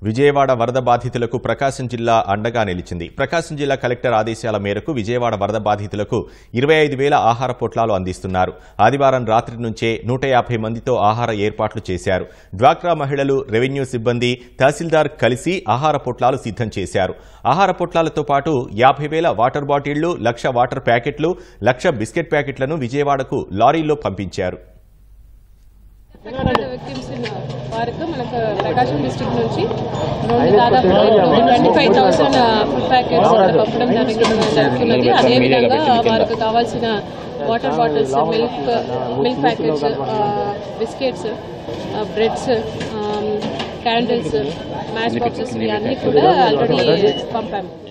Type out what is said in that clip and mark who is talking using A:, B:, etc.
A: విజయవాడ వరద బాధితులకు ప్రకాశం జిల్లా అండగా నిలిచింది ప్రకాశం జిల్లా కలెక్టర్ ఆదేశాల మేరకు విజయవాడ వరద బాధితులకు ఇరవై ఐదు వేల ఆహార పొట్లాలు అందిస్తున్నారు ఆదివారం రాత్రి నుంచే నూట యాభై మందితో ఆహార ఏర్పాట్లు చేశారు డ్వాక్రా మహిళలు రెవెన్యూ సిబ్బంది తహసీల్దార్ కలిసి ఆహార పొట్లాలు సిద్ధం చేశారు ఆహార పొట్లాలతో పాటు యాభై వేల వాటర్ బాటిళ్లు లక్ష వాటర్ ప్యాకెట్లు లక్ష బిస్కెట్ ప్యాకెట్లను విజయవాడకు లారీల్లో పంపించారు
B: విక్టిమ్స్ వారికి మనకు ప్రకాశం డిస్ట్రిక్ట్ నుంచి రెండు దాదాపు twenty five thousand food packets పంపడం జరిగింది జరుగుతున్నది అదేవిధంగా వారికి కావాల్సిన water bottles milk milk packets biscuits breads candles match boxes ఇవన్నీ కూడా ఆల్రెడీ పంపాము